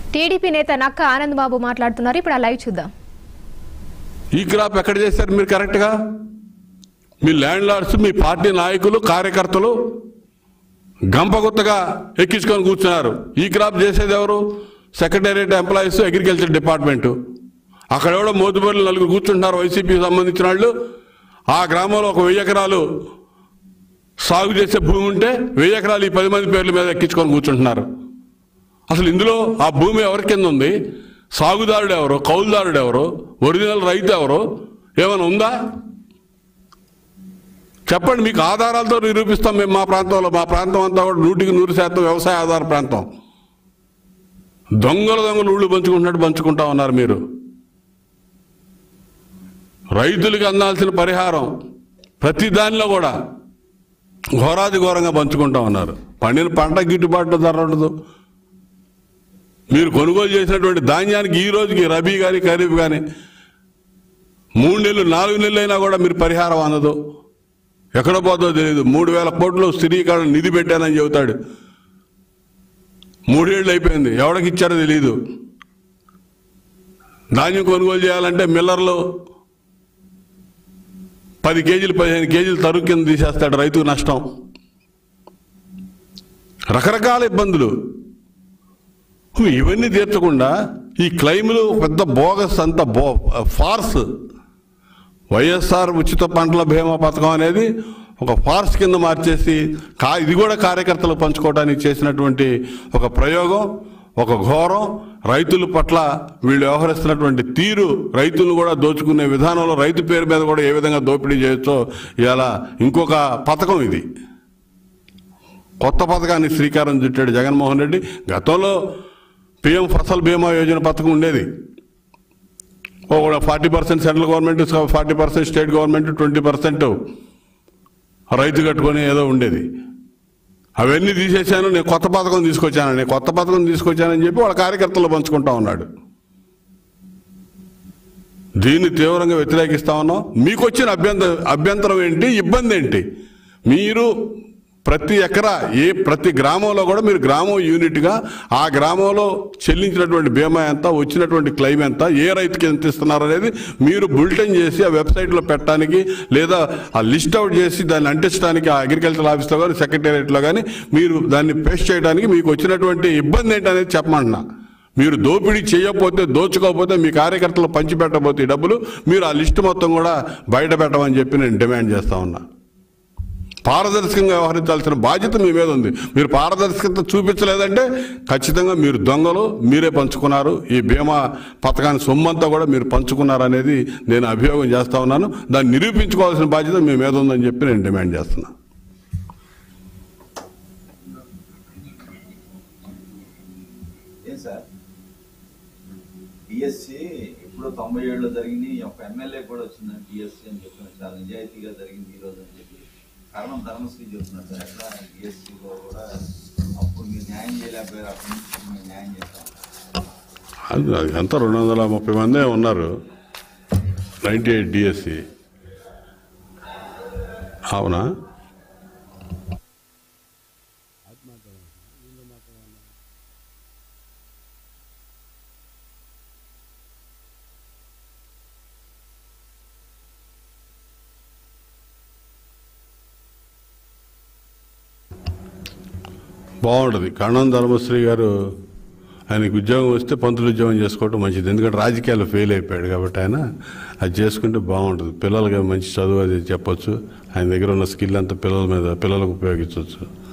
TDP నేత నక్క ఆనంద్ బాబు మాట్లాడుతున్నారు ఇప్పుడు ఆ లైవ్ చూద్దాం ఈ క్రాప్ ఎక్కడ చేశారు మీరు కరెక్ట్గా మీ ల్యాండ్ లార్డ్స్ మీ పార్టీ నాయకులు కార్యకర్తలు గంపగుత్తగా ఎక్కించుకొని కూర్చున్నారు ఈ క్రాప్ చేసేది ఎవరు సెక్రటేరియట్ ఎంప్లాయీస్ అగ్రికల్చర్ డిపార్ట్మెంటు అక్కడ ఎవడో మోతుబరులు నలుగురు కూర్చుంటున్నారు వైసీపీకి సంబంధించిన వాళ్ళు ఆ గ్రామంలో ఒక వెయ్యి ఎకరాలు సాగు చేసే భూమి ఉంటే వెయ్యి ఎకరాలు ఈ పది మంది పేర్ల మీద ఎక్కించుకొని కూర్చుంటున్నారు అసలు ఇందులో ఆ భూమి ఎవరి కింద ఉంది సాగుదారుడు ఎవరు కౌలుదారుడు ఎవరు ఒరిజినల్ రైతు ఎవరు ఏమైనా ఉందా చెప్పండి మీకు ఆధారాలతో నిరూపిస్తాం మేము మా ప్రాంతంలో మా ప్రాంతం అంతా కూడా నూటికి నూరు శాతం వ్యవసాయ ఆధార ప్రాంతం దొంగల దొంగలు ఊళ్ళు పంచుకుంటున్నట్టు పంచుకుంటా ఉన్నారు మీరు రైతులకు అందాల్సిన పరిహారం ప్రతి దానిలో కూడా ఘోరాది ఘోరంగా పంచుకుంటా ఉన్నారు పండిన పంట గిట్టుబాటు ధర ఉండదు మీరు కొనుగోలు చేసినటువంటి ధాన్యానికి ఈ రోజుకి రబీ కానీ ఖరీఫ్ కానీ మూడు నెలలు నాలుగు నెలలు అయినా కూడా మీరు పరిహారం అందదు ఎక్కడ పోతుందో తెలియదు మూడు వేల కోట్లు స్థిరీకరణ నిధి పెట్టానని చెబుతాడు మూడేళ్ళు అయిపోయింది ఎవరికి ఇచ్చారో తెలియదు ధాన్యం కొనుగోలు చేయాలంటే మిల్లర్లు పది కేజీలు పదిహేను కేజీలు తరుగు కింద తీసేస్తాడు రైతుకు నష్టం రకరకాల ఇబ్బందులు ఇవన్నీ తీర్చకుండా ఈ క్లైములు పెద్ద బోగస్ అంత బో ఫార్స్ వైఎస్ఆర్ ఉచిత పంటల బీమా పథకం అనేది ఒక ఫార్స్ కింద మార్చేసి కా ఇది కూడా కార్యకర్తలు పంచుకోవడానికి చేసినటువంటి ఒక ప్రయోగం ఒక ఘోరం రైతుల పట్ల వీళ్ళు వ్యవహరిస్తున్నటువంటి తీరు రైతులను కూడా దోచుకునే విధానంలో రైతు పేరు మీద కూడా ఏ విధంగా దోపిడీ చేయొచ్చో ఇలా ఇంకొక పథకం ఇది కొత్త పథకాన్ని శ్రీకారం చుట్టాడు జగన్మోహన్ రెడ్డి గతంలో పిఎం ఫసల్ బీమా యోజన పథకం ఉండేది ఒక forty percent central government forty percent state government twenty percent రైతు కట్టుకొని ఏదో ఉండేది అవన్నీ తీసేశాను నేను కొత్త పథకం తీసుకొచ్చాను నేను కొత్త పథకం తీసుకొచ్చానని చెప్పి వాళ్ళ కార్యకర్తలు పంచుకుంటా ఉన్నాడు దీన్ని తీవ్రంగా వ్యతిరేకిస్తా ఉన్నాం మీకు వచ్చిన అభ్యంతరం అభ్యంతరం ఏంటి ఇబ్బంది ఏంటి మీరు ప్రతి ఎకరా ఏ ప్రతి గ్రామంలో కూడా మీరు గ్రామం యూనిట్గా ఆ గ్రామంలో చెల్లించినటువంటి బీమా ఎంత వచ్చినటువంటి క్లెయిమ్ ఎంత ఏ రైతుకి ఎంత ఇస్తున్నారు అనేది మీరు బులెటిన్ చేసి ఆ వెబ్సైట్లో పెట్టడానికి లేదా ఆ లిస్ట్ అవుట్ చేసి దాన్ని అంటించడానికి ఆ అగ్రికల్చర్ ఆఫీస్లో కానీ సెక్రటేరియట్లో కానీ మీరు దాన్ని పేస్ట్ చేయడానికి మీకు వచ్చినటువంటి ఇబ్బంది ఏంటనేది చెప్పమంటున్నా మీరు దోపిడీ చేయకపోతే దోచుకోకపోతే మీ కార్యకర్తలు పంచిపెట్టకపోతే ఈ డబ్బులు మీరు ఆ లిస్టు మొత్తం కూడా బయట పెట్టమని చెప్పి నేను డిమాండ్ చేస్తా ఉన్నా పారదర్శకంగా వ్యవహరించాల్సిన బాధ్యత మీ మీద ఉంది మీరు పారదర్శకత చూపించలేదంటే ఖచ్చితంగా మీరు దొంగలు మీరే పంచుకున్నారు ఈ బీమా పథకాన్ని సొమ్మంతా కూడా మీరు పంచుకున్నారు అనేది నేను అభియోగం చేస్తా ఉన్నాను దాన్ని నిరూపించుకోవాల్సిన బాధ్యత మీ మీద ఉందని చెప్పి నేను డిమాండ్ చేస్తున్నా ఏం సార్ డిఎస్సి ఇప్పుడు తొంభై ఏళ్ళు జరిగింది ఒక ఎమ్మెల్యే కూడా వచ్చిందని డిఎస్సి అని చెప్తున్నారు చాలా నిజాయితీగా జరిగింది ఈ రోజు అని చెప్పి కారణం ధర్మశ్రీ చెప్తున్నారు సార్ ఎట్లా డిఎస్సిలో కూడా అప్పుడు మీరు న్యాయం చేయలేకపోయారు అప్పటి నుంచి మేము న్యాయం చేస్తాం అది అది ఎంత రెండు వందల ముప్పై మందే ఉన్నారు నైంటీ ఎయిట్ డిఎస్సి అవునా బాగుంటుంది కణం ధర్మశ్రీ గారు ఆయనకి ఉద్యోగం వస్తే పంతులు ఉద్యోగం చేసుకోవడం మంచిది ఎందుకంటే రాజకీయాలు ఫెయిల్ అయిపోయాడు కాబట్టి ఆయన అది చేసుకుంటే బాగుంటుంది పిల్లలకి మంచి చదువు అది చెప్పొచ్చు ఆయన దగ్గర ఉన్న స్కిల్ అంతా పిల్లల మీద పిల్లలకు ఉపయోగించవచ్చు